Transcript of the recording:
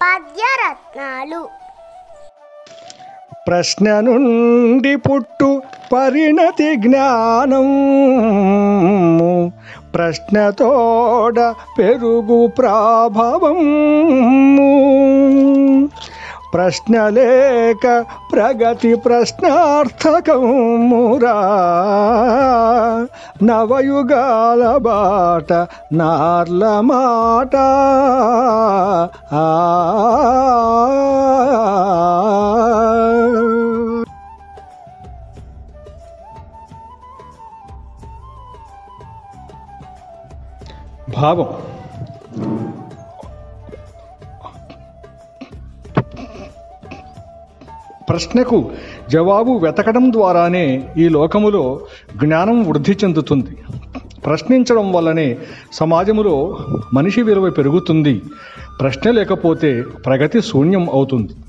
పద్యరత్నాలు ప్రశ్న నుండి పుట్టు పరిణతి జ్ఞానం ప్రశ్నతోడ పెరుగు ప్రాభవం ప్రశ్న లేక ప్రగతి ప్రశ్నార్థకమురా నవయుగాల బాట నార్ల మాట ఆ భావం ప్రశ్నకు జవాబు వెతకడం ద్వారానే ఈ లోకములో జ్ఞానం వృద్ధి చెందుతుంది ప్రశ్నించడం వల్లనే సమాజములో మనిషి విలువ పెరుగుతుంది ప్రశ్న లేకపోతే ప్రగతి శూన్యం అవుతుంది